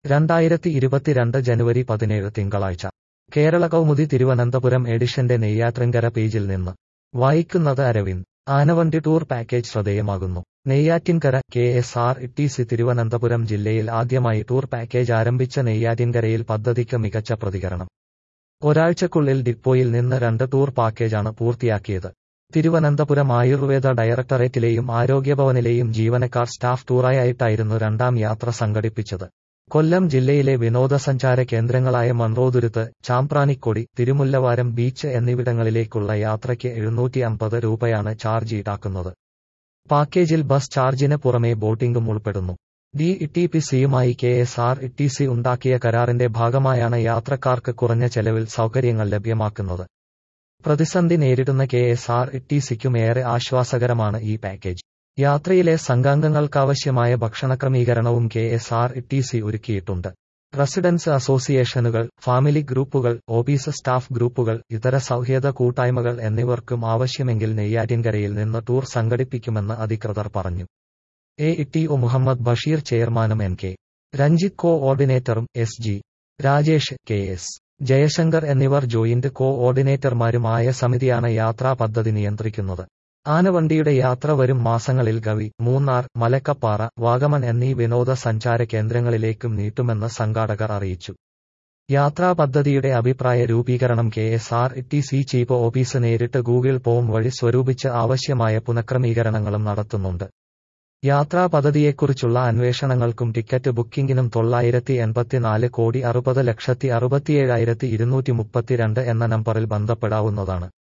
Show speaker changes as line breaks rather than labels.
രണ്ടായിരത്തി ഇരുപത്തിരണ്ട് ജനുവരി പതിനേഴ് തിങ്കളാഴ്ച കേരള കൗമുദി തിരുവനന്തപുരം എഡിഷന്റെ നെയ്യാറ്റിൻകര പേജിൽ നിന്ന് വായിക്കുന്നത് അരവിന്ദ് ആനവണ്ടി ടൂർ പാക്കേജ് ശ്രദ്ധേയമാകുന്നു Neyyattinkara K S R T C Thiruvananthapuram ജില്ലയിൽ ആദ്യമായി ടൂർ പാക്കേജ് ആരംഭിച്ച നെയ്യാറ്റിൻകരയിൽ പദ്ധതിക്ക് മികച്ച പ്രതികരണം ഒരാഴ്ചക്കുള്ളിൽ ഡിപ്പോയിൽ നിന്ന് രണ്ട് ടൂർ പാക്കേജാണ് പൂർത്തിയാക്കിയത് തിരുവനന്തപുരം ആയുർവേദ ഡയറക്ടറേറ്റിലെയും ആരോഗ്യഭവനിലെയും ജീവനക്കാർ സ്റ്റാഫ് ടൂറായിട്ടായിരുന്നു രണ്ടാം യാത്ര സംഘടിപ്പിച്ചത് കൊല്ലം ജില്ലയിലെ വിനോദസഞ്ചാര കേന്ദ്രങ്ങളായ മൺറോതുരുത്ത് ചാമ്പ്രാനിക്കൊടി തിരുമുല്ലവാരം ബീച്ച് എന്നിവിടങ്ങളിലേക്കുള്ള യാത്രയ്ക്ക് എഴുന്നൂറ്റി അമ്പത് രൂപയാണ് ചാർജ് ഈടാക്കുന്നത് പാക്കേജിൽ ബസ് ചാർജിന് പുറമെ ബോട്ടിംഗും ഉൾപ്പെടുന്നു ഡി ടി പി സിയുമായി K S R T C ഉണ്ടാക്കിയ കരാറിന്റെ ഭാഗമായാണ് യാത്രക്കാർക്ക് കുറഞ്ഞ ചെലവിൽ സൗകര്യങ്ങൾ ലഭ്യമാക്കുന്നത് പ്രതിസന്ധി നേരിടുന്ന കെ എസ് ആർ ടി സിക്കും ഏറെ ആശ്വാസകരമാണ് ഈ പാക്കേജ് യാത്രയിലെ സംഘാംഗങ്ങൾക്കാവശ്യമായ ഭക്ഷണക്രമീകരണവും K S R T C ഒരുക്കിയിട്ടുണ്ട് റെസിഡൻസ് അസോസിയേഷനുകൾ ഫാമിലി ഗ്രൂപ്പുകൾ ഓഫീസ് സ്റ്റാഫ് ഗ്രൂപ്പുകൾ ഇതര സൗഹൃദ കൂട്ടായ്മകൾ എന്നിവർക്കും ആവശ്യമെങ്കിൽ നെയ്യാറ്റിൻകരയിൽ നിന്ന് ടൂർ സംഘടിപ്പിക്കുമെന്ന് അധികൃതർ പറഞ്ഞു A T O Muhammad Basheer ചെയർമാനും എൻ കെ രഞ്ജിത്ത് കോ ഓർഡിനേറ്ററും S G Rajesh K S Jayashankar എന്നിവർ ജോയിന്റ് കോ ഓർഡിനേറ്റർമാരുമായ സമിതിയാണ് യാത്രാ പദ്ധതി നിയന്ത്രിക്കുന്നത് ആനവണ്ടിയുടെ യാത്ര വരും മാസങ്ങളിൽ ഗവി മൂന്നാർ മലക്കപ്പാറ വാഗമൺ എന്നീ വിനോദസഞ്ചാര കേന്ദ്രങ്ങളിലേക്കും നീട്ടുമെന്ന് സംഘാടകർ അറിയിച്ചു യാത്രാ പദ്ധതിയുടെ അഭിപ്രായ രൂപീകരണം K S R T C chief office നേരിട്ട് ഗൂഗിൾ ഫോം വഴി സ്വരൂപിച്ച് ആവശ്യമായ പുനഃക്രമീകരണങ്ങളും നടത്തുന്നുണ്ട് യാത്രാ പദ്ധതിയെക്കുറിച്ചുള്ള അന്വേഷണങ്ങൾക്കും ടിക്കറ്റ് ബുക്കിംഗിനും തൊള്ളായിരത്തി എൺപത്തിനാല് കോടി അറുപത് ലക്ഷത്തി അറുപത്തിയേഴായിരത്തി ഇരുന്നൂറ്റി മുപ്പത്തിരണ്ട് എന്ന നമ്പറിൽ ബന്ധപ്പെടാവുന്നതാണ്